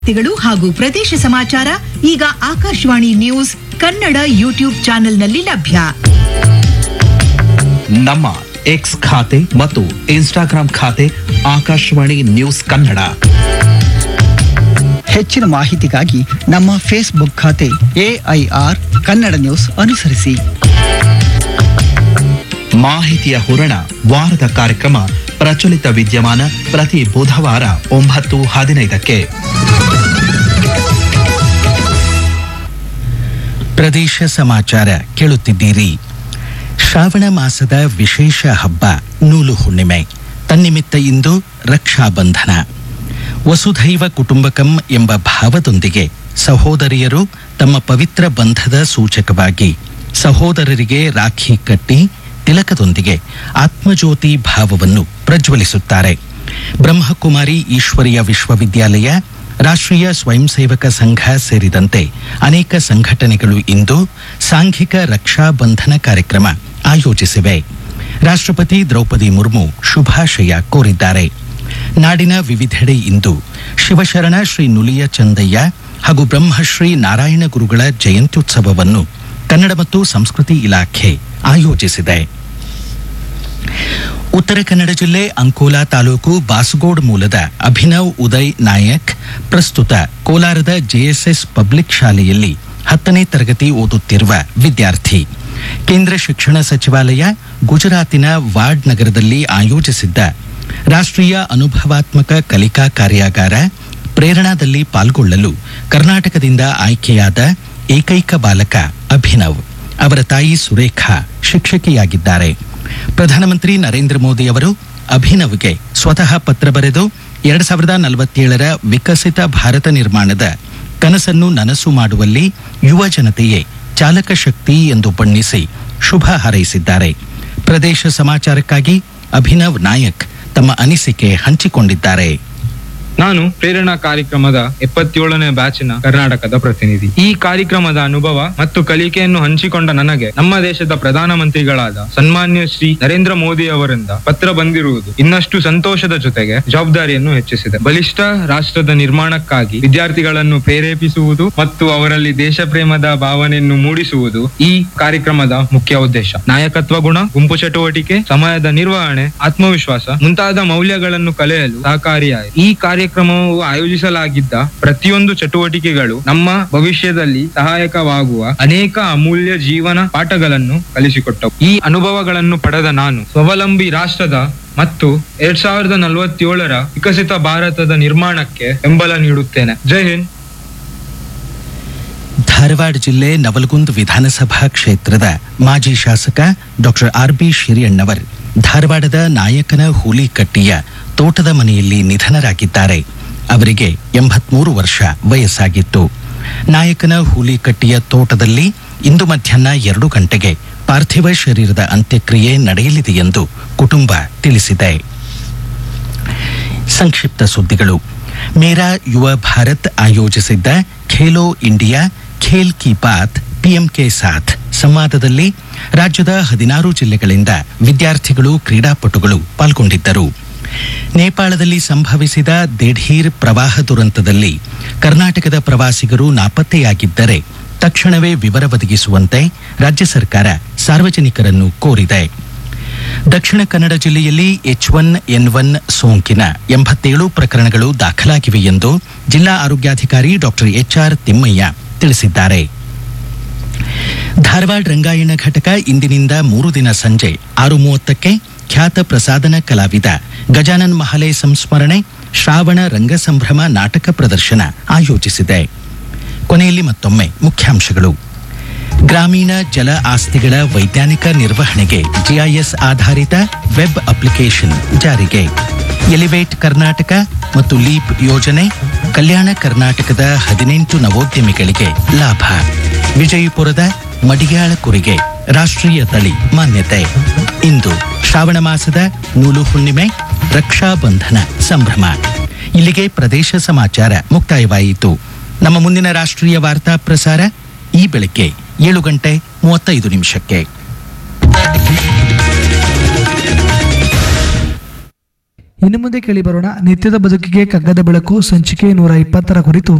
ವಾರ್ತೆಗಳು ಹಾಗೂ ಪ್ರದೇಶ ಸಮಾಚಾರ ಈಗ ಆಕಾಶವಾಣಿ ನ್ಯೂಸ್ ಕನ್ನಡ ಯೂಟ್ಯೂಬ್ ಚಾನೆಲ್ನಲ್ಲಿ ಲಭ್ಯ ನಮ್ಮ ಎಕ್ಸ್ ಖಾತೆ ಮತ್ತು ಇನ್ಸ್ಟಾಗ್ರಾಂ ಖಾತೆ ಆಕಾಶವಾಣಿ ನ್ಯೂಸ್ ಕನ್ನಡ ಹೆಚ್ಚಿನ ಮಾಹಿತಿಗಾಗಿ ನಮ್ಮ ಫೇಸ್ಬುಕ್ ಖಾತೆ ಎಐಆರ್ ಕನ್ನಡ ನ್ಯೂಸ್ ಅನುಸರಿಸಿ ಮಾಹಿತಿಯ ಹೂರಣ ವಾರದ ಕಾರ್ಯಕ್ರಮ ಪ್ರಚಲಿತ ವಿದ್ಯಮಾನ ಪ್ರತಿ ಬುಧವಾರ ಒಂಬತ್ತು ಹದಿನೈದಕ್ಕೆ ಪ್ರದೇಶ ಸಮಾಚಾರ ಕೇಳುತ್ತಿದ್ದೀರಿ ಶ್ರಾವಣ ಮಾಸದ ವಿಶೇಷ ಹಬ್ಬ ನೂಲು ಹುಣ್ಣಿಮೆ ತನ್ನಿಮಿತ್ತ ಇಂದು ರಕ್ಷಾಬಂಧನ ವಸುಧೈವ ಕುಟುಂಬಕಂ ಎಂಬ ಭಾವದೊಂದಿಗೆ ಸಹೋದರಿಯರು ತಮ್ಮ ಪವಿತ್ರ ಬಂಧದ ಸೂಚಕವಾಗಿ ಸಹೋದರರಿಗೆ ರಾಖಿ ಕಟ್ಟಿ ತಿಲಕದೊಂದಿಗೆ ಆತ್ಮಜ್ಯೋತಿ ಭಾವವನ್ನು ಪ್ರಜ್ವಲಿಸುತ್ತಾರೆ ಬ್ರಹ್ಮಕುಮಾರಿ ಈಶ್ವರೀಯ ವಿಶ್ವವಿದ್ಯಾಲಯ ರಾಷ್ಟ್ರೀಯ ಸ್ವಯಂ ಸೇವಕ ಸಂಘ ಸೇರಿದಂತೆ ಅನೇಕ ಸಂಘಟನೆಗಳು ಇಂದು ಸಾಂಘಿಕ ರಕ್ಷಾ ಬಂಧನ ಕಾರ್ಯಕ್ರಮ ಆಯೋಜಿಸಿವೆ ರಾಷ್ಟ್ರಪತಿ ದ್ರೌಪದಿ ಮುರ್ಮು ಶುಭಾಶಯ ಕೋರಿದ್ದಾರೆ ನಾಡಿನ ವಿವಿಧೆಡೆ ಇಂದು ಶಿವಶರಣ ಶ್ರೀ ನುಲಿಯ ಚಂದಯ್ಯ ಹಾಗೂ ಬ್ರಹ್ಮಶ್ರೀ ನಾರಾಯಣ ಗುರುಗಳ ಜಯಂತ್ಯುತ್ಸವವನ್ನು ಕನ್ನಡ ಮತ್ತು ಸಂಸ್ಕೃತಿ ಇಲಾಖೆ ಆಯೋಜಿಸಿದೆ ಉತ್ತರ ಕನ್ನಡ ಜಿಲ್ಲೆ ಅಂಕೋಲಾ ತಾಲೂಕು ಬಾಸಗೋಡ್ ಮೂಲದ ಅಭಿನವ್ ಉದಯ್ ನಾಯಕ್ ಪ್ರಸ್ತುತ ಕೋಲಾರದ ಜೆಎಸ್ಎಸ್ ಪಬ್ಲಿಕ್ ಶಾಲೆಯಲ್ಲಿ ಹತ್ತನೇ ತರಗತಿ ಓದುತ್ತಿರುವ ವಿದ್ಯಾರ್ಥಿ ಕೇಂದ್ರ ಶಿಕ್ಷಣ ಸಚಿವಾಲಯ ಗುಜರಾತಿನ ವಾರ್ಡ್ ನಗರದಲ್ಲಿ ಆಯೋಜಿಸಿದ್ದ ರಾಷ್ಟ್ರೀಯ ಅನುಭವಾತ್ಮಕ ಕಲಿಕಾ ಕಾರ್ಯಾಗಾರ ಪ್ರೇರಣಾದಲ್ಲಿ ಪಾಲ್ಗೊಳ್ಳಲು ಕರ್ನಾಟಕದಿಂದ ಆಯ್ಕೆಯಾದ ಏಕೈಕ ಬಾಲಕ ಅಭಿನವ್ ಅವರ ತಾಯಿ ಸುರೇಖಾ ಶಿಕ್ಷಕಿಯಾಗಿದ್ದಾರೆ ಪ್ರಧಾನಮಂತ್ರಿ ನರೇಂದ್ರ ಮೋದಿ ಅವರು ಅಭಿನವ್ಗೆ ಸ್ವತಃ ಪತ್ರ ಬರೆದು ಎರಡ್ ಸಾವಿರದ ನಲವತ್ತೇಳರ ವಿಕಸಿತ ಭಾರತ ನಿರ್ಮಾಣದ ಕನಸನ್ನು ನನಸು ಮಾಡುವಲ್ಲಿ ಯುವ ಜನತೆಯೇ ಚಾಲಕ ಶಕ್ತಿ ಎಂದು ಬಣ್ಣಿಸಿ ಶುಭ ಹಾರೈಸಿದ್ದಾರೆ ಪ್ರದೇಶ ಸಮಾಚಾರಕ್ಕಾಗಿ ಅಭಿನವ್ ನಾಯಕ್ ತಮ್ಮ ಅನಿಸಿಕೆ ಹಂಚಿಕೊಂಡಿದ್ದಾರೆ ನಾನು ಪ್ರೇರಣಾ ಕಾರ್ಯಕ್ರಮದ ಎಪ್ಪತ್ತೇಳನೇ ಬ್ಯಾಚಿನ ಕರ್ನಾಟಕದ ಪ್ರತಿನಿಧಿ ಈ ಕಾರ್ಯಕ್ರಮದ ಅನುಭವ ಮತ್ತು ಕಲಿಕೆಯನ್ನು ಹಂಚಿಕೊಂಡ ನನಗೆ ನಮ್ಮ ದೇಶದ ಪ್ರಧಾನಮಂತ್ರಿಗಳಾದ ಸನ್ಮಾನ್ಯ ಶ್ರೀ ನರೇಂದ್ರ ಮೋದಿ ಅವರಿಂದ ಪತ್ರ ಬಂದಿರುವುದು ಇನ್ನಷ್ಟು ಸಂತೋಷದ ಜೊತೆಗೆ ಜವಾಬ್ದಾರಿಯನ್ನು ಹೆಚ್ಚಿಸಿದೆ ಬಲಿಷ್ಠ ರಾಷ್ಟ್ರದ ನಿರ್ಮಾಣಕ್ಕಾಗಿ ವಿದ್ಯಾರ್ಥಿಗಳನ್ನು ಪ್ರೇರೇಪಿಸುವುದು ಮತ್ತು ಅವರಲ್ಲಿ ದೇಶ ಪ್ರೇಮದ ಭಾವನೆಯನ್ನು ಮೂಡಿಸುವುದು ಈ ಕಾರ್ಯಕ್ರಮದ ಮುಖ್ಯ ಉದ್ದೇಶ ನಾಯಕತ್ವ ಗುಣ ಗುಂಪು ಚಟುವಟಿಕೆ ಸಮಯದ ನಿರ್ವಹಣೆ ಆತ್ಮವಿಶ್ವಾಸ ಮುಂತಾದ ಮೌಲ್ಯಗಳನ್ನು ಕಲಿಯಲು ಸಹಕಾರಿಯಾಯಿತು ಈ ಕಾರ್ಯಕ್ರಮವು ಆಯೋಜಿಸಲಾಗಿದ್ದ ಪ್ರತಿಯೊಂದು ಚಟುವಟಿಕೆಗಳು ನಮ್ಮ ಭವಿಷ್ಯದಲ್ಲಿ ಸಹಾಯಕವಾಗುವ ಅನೇಕ ಅಮೂಲ್ಯ ಜೀವನ ಪಾಠಗಳನ್ನು ಕಲಿಸಿಕೊಟ್ಟವು ಈ ಅನುಭವಗಳನ್ನು ಪಡೆದ ನಾನು ಸ್ವಾವಲಂಬಿ ರಾಷ್ಟ್ರದ ಮತ್ತು ಎರಡ್ ಸಾವಿರದ ನಲವತ್ತೇಳರ ವಿಕಸಿತ ಭಾರತದ ನಿರ್ಮಾಣಕ್ಕೆ ಬೆಂಬಲ ನೀಡುತ್ತೇನೆ ಜೈ ಹಿಂದ್ ಧಾರವಾಡ ಜಿಲ್ಲೆ ನವಲಗುಂದ್ ವಿಧಾನಸಭಾ ಕ್ಷೇತ್ರದ ಮಾಜಿ ಶಾಸಕ ಡಾಕ್ಟರ್ ಆರ್ ಬಿ ಶಿರಿಯಣ್ಣವರ್ ಧಾರವಾಡದ ನಾಯಕನ ಹೂಲಿಕಟ್ಟಿಯ ತೋಟದ ಮನೆಯಲ್ಲಿ ನಿಧನರಾಗಿದ್ದಾರೆ ಅವರಿಗೆ ಎಂಬತ್ಮೂರು ವರ್ಷ ವಯಸ್ಸಾಗಿತ್ತು ನಾಯಕನ ಹೂಲಿಕಟ್ಟಿಯ ತೋಟದಲ್ಲಿ ಇಂದು ಮಧ್ಯಾಹ್ನ ಎರಡು ಗಂಟೆಗೆ ಪಾರ್ಥಿವ ಶರೀರದ ಅಂತ್ಯಕ್ರಿಯೆ ನಡೆಯಲಿದೆ ಎಂದು ಕುಟುಂಬ ತಿಳಿಸಿದೆ ಸಂಕ್ಷಿಪ್ತ ಸುದ್ದಿಗಳು ಮೇರಾ ಯುವ ಭಾರತ್ ಆಯೋಜಿಸಿದ್ದ ಖೇಲೋ ಇಂಡಿಯಾ ಖೇಲ್ ಕಿ ಬಾತ್ ಪಿಎಂಕೆ ಸಾಥ್ ಸಂವಾದದಲ್ಲಿ ರಾಜ್ಯದ ಹದಿನಾರು ಜಿಲ್ಲೆಗಳಿಂದ ವಿದ್ಯಾರ್ಥಿಗಳು ಕ್ರೀಡಾಪಟುಗಳು ಪಾಲ್ಗೊಂಡಿದ್ದರು ನೇಪಾಳದಲ್ಲಿ ಸಂಭವಿಸಿದ ದಿಢೀರ್ ಪ್ರವಾಹ ದುರಂತದಲ್ಲಿ ಕರ್ನಾಟಕದ ಪ್ರವಾಸಿಗರು ನಾಪತ್ತೆಯಾಗಿದ್ದರೆ ತಕ್ಷಣವೇ ವಿವರ ಒದಗಿಸುವಂತೆ ರಾಜ್ಯ ಸರ್ಕಾರ ಸಾರ್ವಜನಿಕರನ್ನು ಕೋರಿದೆ ದಕ್ಷಿಣ ಕನ್ನಡ ಜಿಲ್ಲೆಯಲ್ಲಿ ಎಚ್ ಒನ್ ಎನ್ ಒನ್ ಸೋಂಕಿನ ಎಂಬತ್ತೇಳು ಪ್ರಕರಣಗಳು ದಾಖಲಾಗಿವೆ ಎಂದು ಜಿಲ್ಲಾ ಆರೋಗ್ಯಾಧಿಕಾರಿ ಡಾಕ್ಟರ್ ಎಚ್ಆರ್ ತಿಮ್ಮಯ್ಯ ತಿಳಿಸಿದ್ದಾರೆ ಧಾರವಾಡ ರಂಗಾಯಣ ಘಟಕ ಇಂದಿನಿಂದ ಮೂರು ದಿನ ಸಂಜೆ ಆರು ಮೂವತ್ತಕ್ಕೆ ಖ್ಯಾತ ಪ್ರಸಾದನ ಕಲಾವಿದ ಗಜಾನನ್ ಮಹಲೆ ಸಂಸ್ಮರಣೆ ಶ್ರಾವಣ ರಂಗಸಂಭ್ರಮ ನಾಟಕ ಪ್ರದರ್ಶನ ಆಯೋಜಿಸಿದೆ ಕೊನೆಯಲ್ಲಿ ಮತ್ತೊಮ್ಮೆ ಮುಖ್ಯಾಂಶಗಳು ಗ್ರಾಮೀಣ ಜಲ ಆಸ್ತಿಗಳ ವೈಜ್ಞಾನಿಕ ನಿರ್ವಹಣೆಗೆ ಜಿಐಎಸ್ ಆಧಾರಿತ ವೆಬ್ ಅಪ್ಲಿಕೇಶನ್ ಜಾರಿಗೆ ಎಲಿವೇಟ್ ಕರ್ನಾಟಕ ಮತ್ತು ಲೀಪ್ ಯೋಜನೆ ಕಲ್ಯಾಣ ಕರ್ನಾಟಕದ ಹದಿನೆಂಟು ನವೋದ್ಯಮಿಗಳಿಗೆ ಲಾಭ ವಿಜಯಪುರದ ಮಡಿಯಾಳ ಕುರಿಗೆ ರಾಷ್ಟ್ರೀಯ ತಳಿ ಮಾನ್ಯತೆ ಇಂದು ಶ್ರಾವಣ ಮಾಸದ ನೂಲು ಹುಣ್ಣಿಮೆ ರಕ್ಷಾಬಂಧನ ಸಂಭ್ರಮ ಇಲ್ಲಿಗೆ ಪ್ರದೇಶ ಸಮಾಚಾರ ಮುಕ್ತಾಯವಾಯಿತು ನಮ್ಮ ಮುಂದಿನ ರಾಷ್ಟ್ರೀಯ ವಾರ್ತಾ ಪ್ರಸಾರ ಈ ಬೆಳಗ್ಗೆ ಏಳು ಗಂಟೆ ಮೂವತ್ತೈದು ನಿಮಿಷಕ್ಕೆ ಇನ್ನು ಮುಂದೆ ಕೇಳಿ ಬರೋಣ ನಿತ್ಯದ ಬದುಕಿಗೆ ಕಗ್ಗದ ಬೆಳಕು ಸಂಚಿಕೆ ನೂರ ಇಪ್ಪತ್ತರ ಕುರಿತು